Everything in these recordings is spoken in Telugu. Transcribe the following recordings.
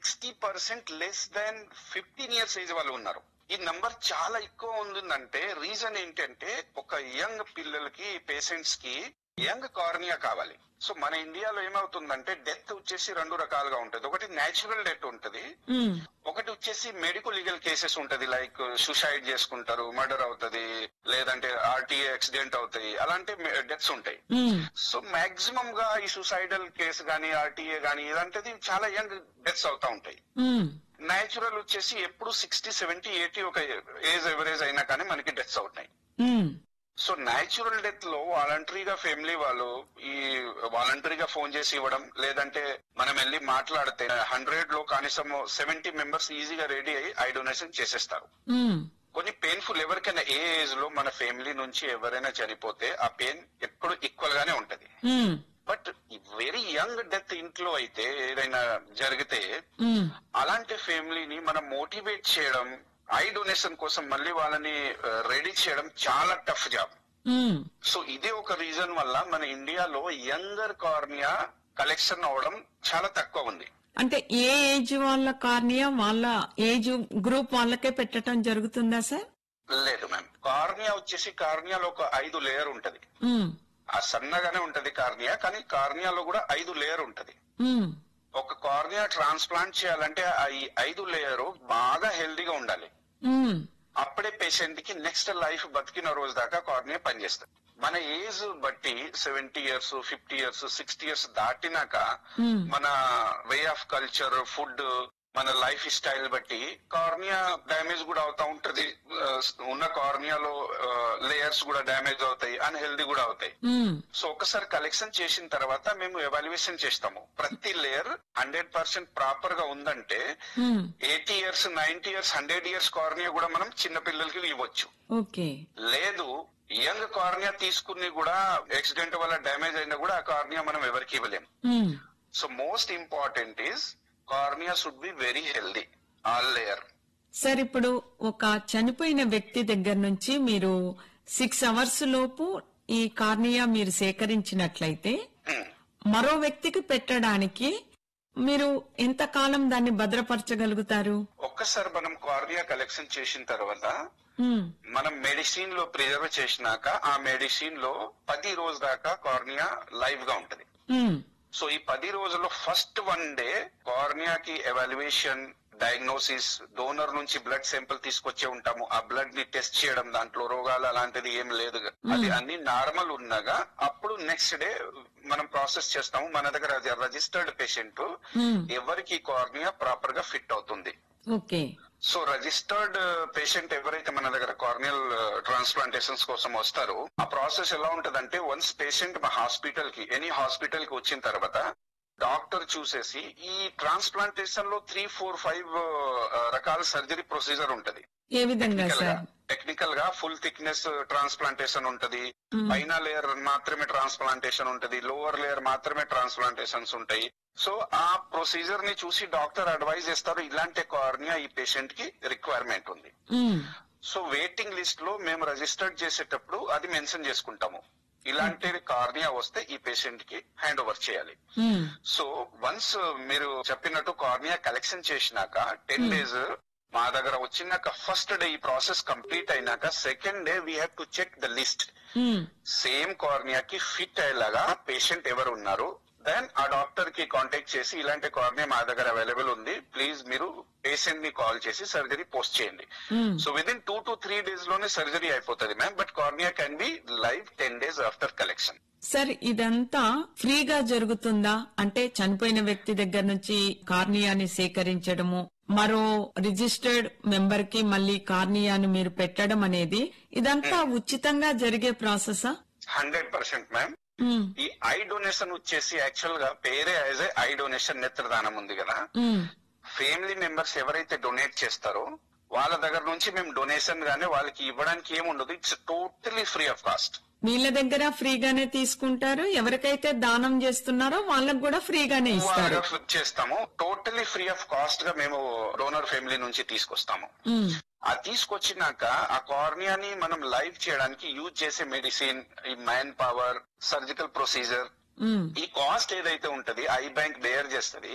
Sixty percent less than fifteen years age వాళ్ళు ఉన్నారు ఈ నంబర్ చాలా ఎక్కువ ఉందంటే రీజన్ ఏంటంటే ఒక యంగ్ పిల్లలకి పేషెంట్స్ కి యంగ్ కార్నియా కావాలి సో మన ఇండియాలో ఏమవుతుందంటే డెత్ వచ్చేసి రెండు రకాలుగా ఉంటది ఒకటి నేచురల్ డెత్ ఉంటది ఉమ్, ఒకటి వచ్చేసి మెడికల్ లీగల్ కేసెస్ ఉంటది లైక్ సూసైడ్ చేసుకుంటారు మర్డర్ అవుతది లేదంటే ఆర్టీఏ యాక్సిడెంట్ అవుతాయి అలాంటి డెత్స్ ఉంటాయి ఉమ్, సో మాక్సిమం గా ఈ సూసైడల్ కేసు గానీ ఆర్టీఏ గానీ ఇదంటది చాలా యంగ్ డెత్స్ అవుతా ఉంటాయి ఉమ్, న్యాచురల్ వచ్చేసి ఎప్పుడు సిక్స్టీ సెవెంటీ ఎయిటీ ఒక ఏజ్ ఎవరేజ్ అయినా కానీ మనకి డెత్స్ అవుతాయి ఉమ్, సో న్యాచురల్ డెత్ లో వాలంటరీగా ఫ్యామిలీ వాళ్ళు ఈ వాలంటరీగా ఫోన్ చేసి ఇవ్వడం లేదంటే మనం వెళ్ళి మాట్లాడితే హండ్రెడ్ లో కనీసం సెవెంటీ మెంబర్స్ ఈజీగా రెడీ అయ్యి ఐ డొనేషన్ చేసేస్తారు ఉమ్, కొన్ని పెయిన్ఫుల్ ఎవరికైనా ఏ ఏజ్ లో మన ఫ్యామిలీ నుంచి ఎవరైనా చనిపోతే ఆ పెయిన్ ఎప్పుడు ఈక్వల్ గానే ఉంటది um, but very young death ఇంట్లో అయితే ఏదైనా జరిగితే ఉమ్, అలాంటి ఫ్యామిలీని మనం మోటివేట్ చేయడం ఐ డొనేషన్ కోసం మళ్ళీ వాళ్ళని రెడీ చేయడం చాలా టఫ్ జాబ్ ఉమ్. సో ఇదే ఒక రీజన్ వల్ల మన ఇండియాలో యంగర్ కార్నియా కలెక్షన్ అవడం చాలా తక్కువ ఉంది అంటే ఏ ఏజ్ వాళ్ళ కార్నియా వాళ్ళ ఏజ్ గ్రూప్ వాళ్ళకే పెట్టడం జరుగుతుందా సార్ లేదు మ్యామ్ కార్నియా వచ్చేసి కార్నియాలో ఒక ఐదు లేయర్ ఉంటది ఉమ్, ఆ సన్నగానే ఉంటది కార్నియా కానీ కార్నియాలో కూడా ఐదు లేయర్ ఉంటది ఉమ్, ఒక కార్నియా ట్రాన్స్ప్లాంట్ చేయాలంటే ఆ ఈ ఐదు లేయర్ బాగా హెల్దీగా ఉండాలి ఉమ్, అప్పుడే పేషెంట్ కి నెక్స్ట్ లైఫ్ బతికిన రోజు దాకా కార్నియా పనిచేస్తుంది మన ఏజ్ బట్టి seventy years fifty years sixty years దాటినాక ఉమ్, మన వే ఆఫ్ కల్చర్ ఫుడ్ మన లైఫ్ స్టైల్ బట్టి కార్నియా డ్యామేజ్ కూడా అవుతా ఉంటది ఆ, ఉన్న కార్నియాలో లేయర్స్ కూడా డ్యామేజ్ అవుతాయి అన్హెల్దీ కూడా అవుతాయి ఉమ్, సో ఒకసారి కలెక్షన్ చేసిన తర్వాత మేము ఎవాల్యుయేషన్ చేస్తాము ప్రతి లేయర్ హండ్రెడ్ పర్సెంట్ ప్రాపర్ గా ఉందంటే um, eighty years ninety years hundred years cornea కూడా మనం చిన్న పిల్లలకి ఇవ్వచ్చు ఓకే లేదు యంగ్ కార్నియా తీసుకుని కూడా యాక్సిడెంట్ వల్ల డ్యామేజ్ అయినా కూడా ఆ కార్నియా మనం ఎవరికి ఇవ్వలేం um, so most important is cornea should be very healthy all layer sir ఇప్పుడు ఒక చనిపోయిన వ్యక్తి దగ్గర నుంచి మీరు సిక్స్ అవర్స్ లోపు ఈ కార్నియా మీరు సేకరించినట్లయితే మరో వ్యక్తికి పెట్టడానికి మీరు ఎంత కాలం దాన్ని భద్రపరచగలుగుతారు ఒక్కసారి మనం కార్నియా కలెక్షన్ చేసిన తర్వాత ఉమ్, మనం మెడిసిన్ లో ప్రిజర్వ్ చేసినాక ఆ మెడిసిన్ లో పది రోజు దాకా కార్నియా లైవ్ గా ఉంటది ఉమ్, సో ఈ పది రోజుల్లో ఫస్ట్ వన్ డే కార్నియాకి ఎవాల్యుయేషన్ డయాగ్నోసిస్ డోనర్ నుంచి బ్లడ్ శాంపిల్ తీసుకొచ్చే ఉంటాము ఆ బ్లడ్ ని టెస్ట్ చేయడం దాంట్లో రోగాలు అలాంటిది ఏం లేదు అది అన్ని నార్మల్ ఉన్నగా అప్పుడు నెక్స్ట్ డే మనం ప్రాసెస్ చేస్తాము మన దగ్గర రిజిస్టర్డ్ పేషెంట్ ఉమ్, ఎవరికి కార్నియా ప్రాపర్ గా ఫిట్ అవుతుంది ఓకే సో రిజిస్టర్డ్ పేషెంట్ ఎవరైతే మన దగ్గర కార్నియల్ ట్రాన్స్ప్లాంటేషన్స్ కోసం వస్తారో ఆ ప్రాసెస్ ఎలా ఉంటదంటే వన్స్ పేషెంట్ మా హాస్పిటల్ కి ఎనీ హాస్పిటల్ కి వచ్చిన తర్వాత డాక్టర్ చూసేసి ఈ ట్రాన్స్ప్లాంటేషన్ లో త్రీ ఫోర్ ఫైవ్ రకాల సర్జరీ ప్రొసీజర్ ఉంటది ఏ విధంగా టెక్నికల్ గా సార్ టెక్నికల్ గా ఫుల్ థిక్నెస్ ట్రాన్స్ప్లాంటేషన్ ఉంటది పైన లేయర్ మాత్రమే ట్రాన్స్ప్లాంటేషన్ ఉంటది లోవర్ లేయర్ మాత్రమే ట్రాన్స్ప్లాంటేషన్స్ ఉంటాయి సో ఆ ప్రొసీజర్ ని చూసి డాక్టర్ అడ్వైజ్ చేస్తారు ఇలాంటి కార్నియా ఈ పేషెంట్ కి రిక్వైర్మెంట్ ఉంది ఉమ్, సో వెయిటింగ్ లిస్ట్ లో మేము రిజిస్టర్డ్ చేసేటప్పుడు అది మెన్షన్ చేసుకుంటాము ఇలాంటి కార్నియా వస్తే ఈ పేషెంట్ కి హ్యాండ్ ఓవర్ చేయాలి ఉమ్, సో వన్స్ మీరు చెప్పినట్టు కార్నియా కలెక్షన్ చేసినాక టెన్ డేస్ మా దగ్గర వచ్చినాక ఫస్ట్ డే ఈ ప్రాసెస్ కంప్లీట్ అయినాక second day we have to check the list um, same కార్నియాకి ఫిట్ అయ్యేలాగా పేషెంట్ ఎవరు ఉన్నారు దెన్ ఆ డాక్టర్ కి కాంటాక్ట్ చేసి ఇలాంటి కార్నియా మా దగ్గర అవైలబుల్ ఉంది ప్లీజ్ మీరు పేషెంట్ ని కాల్ చేసి సర్జరీ పోస్ట్ చేయండి um. So within two to three days లోనే సర్జరీ అయిపోతుంది ma'am but cornea can be live ten days after collection sir ఇదంతా ఫ్రీగా జరుగుతుందా అంటే చనిపోయిన వ్యక్తి దగ్గర నుంచి కార్నియాని సేకరించడము మరో రిజిస్టర్డ్ మెంబర్ కి మళ్ళీ కార్నియాను మీరు పెట్టడం అనేది ఇదంతా ఉచితంగా జరిగే ప్రాసెసా హండ్రెడ్ పర్సెంట్ మ్యామ్ ఉమ్, ఈ ఐ డొనేషన్ వచ్చేసి యాక్చువల్ గా పేరే యాజ్ ఏ ఐ డొనేషన్ నేత్రదానం ఉంది కదా ఉమ్, ఫ్యామిలీ మెంబర్స్ ఎవరైతే డొనేట్ చేస్తారో వాళ్ళ దగ్గర నుంచి మేము డొనేషన్ గానీ వాళ్ళకి ఇవ్వడానికి ఏముండదు it's totally free of cost వీళ్ళ దగ్గర ఫ్రీగానే తీసుకుంటారు ఎవరికైతే దానం చేస్తున్నారో వాళ్ళకు కూడా ఫ్రీగానే ఇస్తారు చేస్తాము టోటలీ ఫ్రీ ఆఫ్ కాస్ట్ గా మేము డోనర్ ఫ్యామిలీ నుంచి తీసుకొస్తాము ఉమ్, అది తీసుకొచ్చినాక ఆ కార్నియాని మనం లైవ్ చేయడానికి యూజ్ చేసే మెడిసిన్ ఈ manpower surgical procedure um, ఈ కాస్ట్ ఏదైతే ఉంటది ఐ బ్యాంక్ బేర్ చేస్తది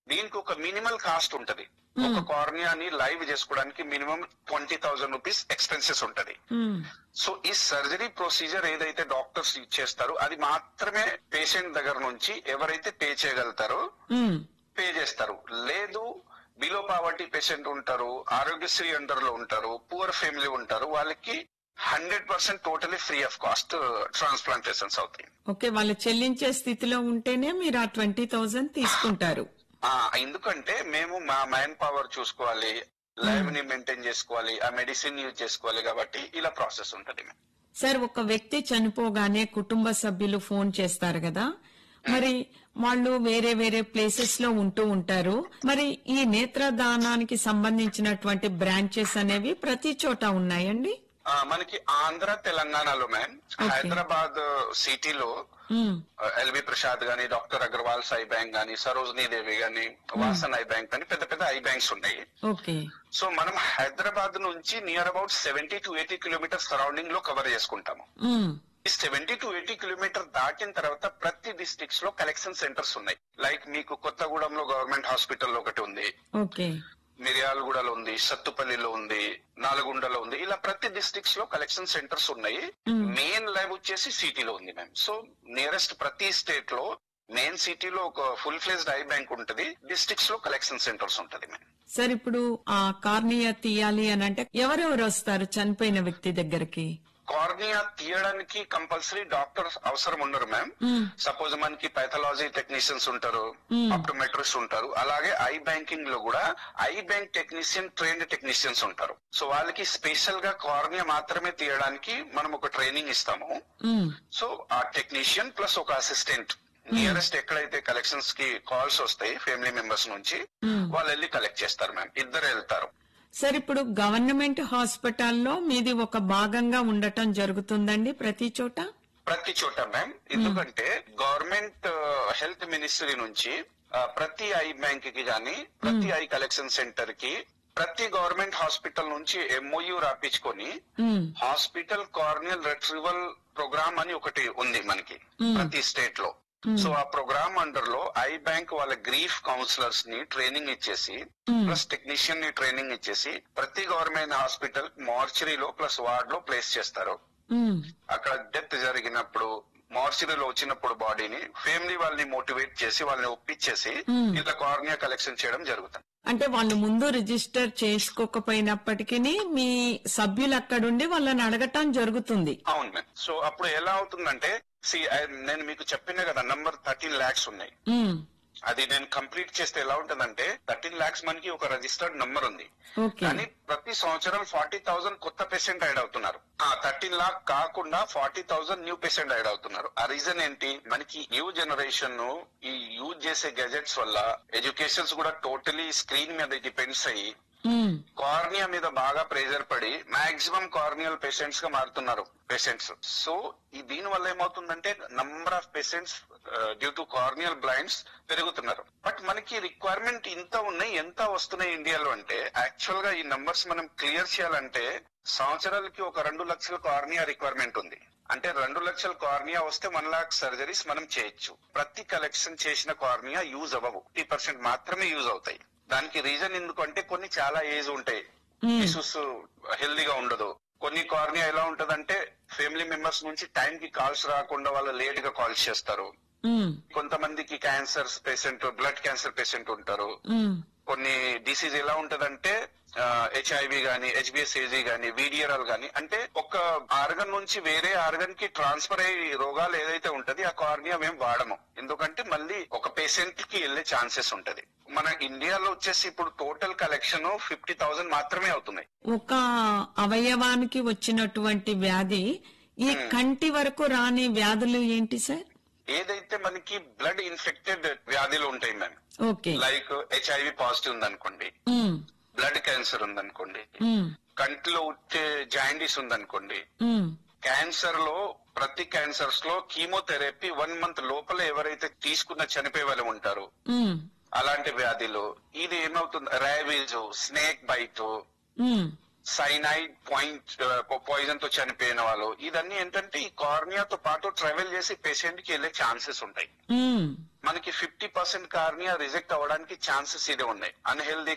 దీనికి ఒక మినిమల్ కాస్ట్ ఉంటది ఒక కార్నియాని లైవ్ చేసుకోవడానికి minimum twenty thousand rupees expenses ఉంటది ఉమ్, సో ఈ సర్జరీ ప్రొసీజర్ ఏదైతే డాక్టర్స్ చేస్తారో అది మాత్రమే పేషెంట్ దగ్గర నుంచి ఎవరైతే పే చేయగలుగుతారో ఉమ్, పే చేస్తారు లేదు బిలో పావర్టీ పేషెంట్ ఉంటారు ఆరోగ్యశ్రీ అండర్ లో ఉంటారు పూర్ ఫ్యామిలీ ఉంటారు వాళ్ళకి hundred percent totally free of cost transplantations అవుతాయి ఓకే వాళ్ళు చెల్లించే స్థితిలో ఉంటేనే మీరు ఆ ట్వంటీ థౌజండ్ తీసుకుంటారు ఆ, ఎందుకంటే మేము మా మ్యాన్ పవర్ చూసుకోవాలి లైవ్ ని మెయింటైన్ చేసుకోవాలి ఆ మెడిసిన్ యూజ్ చేసుకోవాలి కాబట్టి ఇలా ప్రాసెస్ ఉంటది సార్ ఒక వ్యక్తి చనిపోగానే కుటుంబ సభ్యులు ఫోన్ చేస్తారు కదా మరి వాళ్ళు వేరే వేరే ప్లేసెస్ లో ఉంటూ ఉంటారు మరి ఈ నేత్రదానానికి సంబంధించినటువంటి బ్రాంచెస్ అనేవి ప్రతి చోట ఉన్నాయండి ఆ, మనకి ఆంధ్ర తెలంగాణలో మ్యామ్ హైదరాబాద్ సిటీలో ఉమ్, ఎల్వి ప్రసాద్ గాని డాక్టర్ అగర్వాల్ ఐ బ్యాంక్ గాని సరోజినీ దేవి గాని వాసన్ ఐ బ్యాంక్ గాని పెద్ద పెద్ద ఐ బ్యాంక్స్ ఉన్నాయి ఓకే సో మనం హైదరాబాద్ నుంచి near about seventy to eighty kilometer surrounding లో కవర్ చేసుకుంటాము ఉమ్, ఈ సెవెంటీ టు ఎయిటీ కిలోమీటర్ దాటిన తర్వాత ప్రతి డిస్ట్రిక్ట్స్ లో కలెక్షన్ సెంటర్స్ ఉన్నాయి లైక్ మీకు కొత్తగూడెంలో గవర్నమెంట్ హాస్పిటల్ ఒకటి ఉంది ఓకే మిర్యాలగూడలో ఉంది సత్తుపల్లిలో ఉంది నల్గొండలో ఉంది ఇలా ప్రతి డిస్ట్రిక్ట్స్ లో కలెక్షన్ సెంటర్స్ ఉన్నాయి మెయిన్ ల్యాబ్ వచ్చేసి సిటీలో ఉంది మ్యామ్ సో నియరెస్ట్ ప్రతి స్టేట్ లో మెయిన్ సిటీలో ఒక ఫుల్ ఫ్లెజ్డ్ ఐ బ్యాంక్ ఉంటది డిస్ట్రిక్ట్స్ లో కలెక్షన్ సెంటర్స్ ఉంటది మ్యామ్ సార్ ఇప్పుడు ఆ కార్నియా తీయాలి అని అంటే ఎవరెవరు వస్తారు చనిపోయిన వ్యక్తి దగ్గరికి కార్నియా తీయడానికి కంపల్సరీ డాక్టర్స్ అవసరం ఉండరు మ్యామ్ ఉమ్, సపోజ్ మనకి పైథాలజీ టెక్నీషియన్స్ ఉంటారు ఆప్టోమెట్రిస్ట్ ఉంటారు అలాగే ఐ బ్యాంకింగ్ లో కూడా eye bank technician trained technicians ఉంటారు సో వాళ్ళకి స్పెషల్ గా కార్నియా మాత్రమే తీయడానికి మనం ఒక ట్రైనింగ్ ఇస్తాము ఉమ్, సో ఆ టెక్నీషియన్ ప్లస్ ఒక అసిస్టెంట్ నియరెస్ట్ ఎక్కడైతే కలెక్షన్స్ కి కాల్స్ వస్తాయి ఫ్యామిలీ మెంబర్స్ నుంచి వాళ్ళు వెళ్ళి కలెక్ట్ చేస్తారు మ్యామ్ ఇద్దరు వెళ్తారు సార్ ఇప్పుడు గవర్నమెంట్ హాస్పిటల్లో మీది ఒక భాగంగా ఉండటం జరుగుతుందండి ప్రతి చోట ప్రతి చోట మ్యామ్ ఎందుకంటే గవర్నమెంట్ హెల్త్ మినిస్ట్రీ నుంచి ఆ, ప్రతి ఐ బ్యాంక్ కి గాని ప్రతి ఐ కలెక్షన్ సెంటర్ కి ప్రతి గవర్నమెంట్ హాస్పిటల్ నుంచి ఎంఓయు రాపించుకొని um, hospital corneal retrieval programme అని ఒకటి ఉంది మనకి ప్రతి స్టేట్ లో సో ఆ ప్రోగ్రామ్ అండర్ లో ఐ బ్యాంక్ వాళ్ళ గ్రీఫ్ కౌన్సిలర్స్ ని ట్రైనింగ్ ఇచ్చేసి ప్లస్ టెక్నీషియన్ ని ట్రైనింగ్ ఇచ్చేసి ప్రతి గవర్నమెంట్ హాస్పిటల్ మార్చరీలో ప్లస్ వార్డ్ లో ప్లేస్ చేస్తారు ఉమ్, అక్కడ డెత్ జరిగినప్పుడు మార్చరీలో వచ్చినప్పుడు బాడీని ఫ్యామిలీ వాళ్ళని మోటివేట్ చేసి వాళ్ళని ఒప్పించేసి ఇట్లా కార్నియా కలెక్షన్ చేయడం జరుగుతుంది అంటే వాళ్ళు ముందు రిజిస్టర్ చేసుకోకపోయినప్పటికీ మీ సభ్యులు అక్కడుండి వాళ్ళని అడగటం జరుగుతుంది అవును మ్యామ్ సో అప్పుడు ఎలా అవుతుందంటే సి నేను మీకు చెప్పిన కదా నంబర్ థర్టీన్ లాక్స్ ఉన్నాయి ఉమ్, అది నేను కంప్లీట్ చేస్తే ఎలా ఉంటదంటే థర్టీన్ లాక్స్ మనకి ఒక రిజిస్టర్డ్ నంబర్ ఉంది ఓకే కానీ ప్రతి సంవత్సరం ఫార్టీ థౌసండ్ కొత్త పేషెంట్ యాడ్ అవుతున్నారు ఆ థర్టీన్ లాక్ కాకుండా forty thousand new patient add అవుతున్నారు ఆ రీజన్ ఏంటి మనకి న్యూ జనరేషన్ ఈ యూజ్ చేసే గెజెట్స్ వల్ల ఎడ్యుకేషన్స్ కూడా టోటలీ స్క్రీన్ మీద డిపెండ్స్ అయ్యి ఉమ్, కార్నియా మీద బాగా ప్రెజర్ పడి మాక్సిమం కార్నియల్ పేషెంట్స్ గా మారుతున్నారు పేషెంట్స్ సో ఈ దీని వల్ల ఏమవుతుందంటే number of patients due to corneal blinds పెరుగుతున్నారు బట్ మనకి రిక్వైర్మెంట్ ఇంత ఉన్నాయి ఎంత వస్తున్నాయి ఇండియాలో అంటే యాక్చువల్ గా ఈ నంబర్స్ మనం క్లియర్ చేయాలంటే సంవత్సరాలకి ఒక రెండు లక్షల కార్నియా రిక్వైర్మెంట్ ఉంది అంటే రెండు లక్షల కార్నియా వస్తే వన్ లాక్ సర్జరీస్ మనం చేయొచ్చు ప్రతి కలెక్షన్ చేసిన కార్నియా యూజ్ అవ్వవు ఫిఫ్టీ పర్సెంట్ మాత్రమే యూజ్ అవుతాయి దానికి రీజన్ ఎందుకంటే కొన్ని చాలా ఏజ్ ఉంటాయి ఇష్యూస్ హెల్దీగా ఉండదు కొన్ని కార్నియా ఎలా ఉంటదంటే ఫ్యామిలీ మెంబర్స్ నుంచి టైం కి కాల్స్ రాకుండా వాళ్ళు లేట్ గా కాల్స్ చేస్తారు ఉమ్, కొంతమందికి cancer patient blood cancer patient ఉంటారు ఉమ్, కొన్ని డిసీజ్ ఎలా ఉంటదంటే హెచ్ఐవి గాని హెచ్బిఎస్ఏజీ గాని వీడియరల్ గాని అంటే ఒక ఆర్గన్ నుంచి వేరే ఆర్గన్ కి ట్రాన్స్ఫర్ అయ్యే రోగాలు ఏదైతే ఉంటది ఆ కార్నియా మేము వాడము ఎందుకంటే మళ్ళీ ఒక పేషెంట్ కి వెళ్లే ఛాన్సెస్ ఉంటది మన ఇండియాలో వచ్చేసి ఇప్పుడు టోటల్ కలెక్షన్ ఫిఫ్టీ థౌసండ్ మాత్రమే అవుతున్నాయి ఒక అవయవానికి వచ్చినటువంటి వ్యాధి ఈ కంటి వరకు రాని వ్యాధులు ఏంటి సార్ ఏదైతే మనకి బ్లడ్ ఇన్ఫెక్టెడ్ వ్యాధులు ఉంటాయి ma'am okay like HIV positive ఉందనుకోండి ఉమ్, బ్లడ్ క్యాన్సర్ ఉందనుకోండి ఉమ్, కంటిలో వచ్చే జాయిండీస్ ఉందనుకోండి ఉమ్, క్యాన్సర్ లో ప్రతి క్యాన్సర్స్ లో కీమోథెరపీ వన్ మంత్ లోపల ఎవరైతే తీసుకున్న చనిపోయే వాళ్ళు ఉంటారు ఉమ్, అలాంటి వ్యాధిలో ఇది ఏమవుతుంది rabies snake bite um, cyanide point poison తో చనిపోయిన వాళ్ళు ఇదన్నీ ఏంటంటే ఈ కార్నియాతో పాటు ట్రావెల్ చేసి పేషెంట్ కి వెళ్ళే ఛాన్సెస్ ఉంటాయి ఉమ్, మనకి ఫిఫ్టీ పర్సెంట్ కార్నియా రిజెక్ట్ అవ్వడానికి ఛాన్సెస్ ఇదే ఉన్నాయి అన్హెల్దీ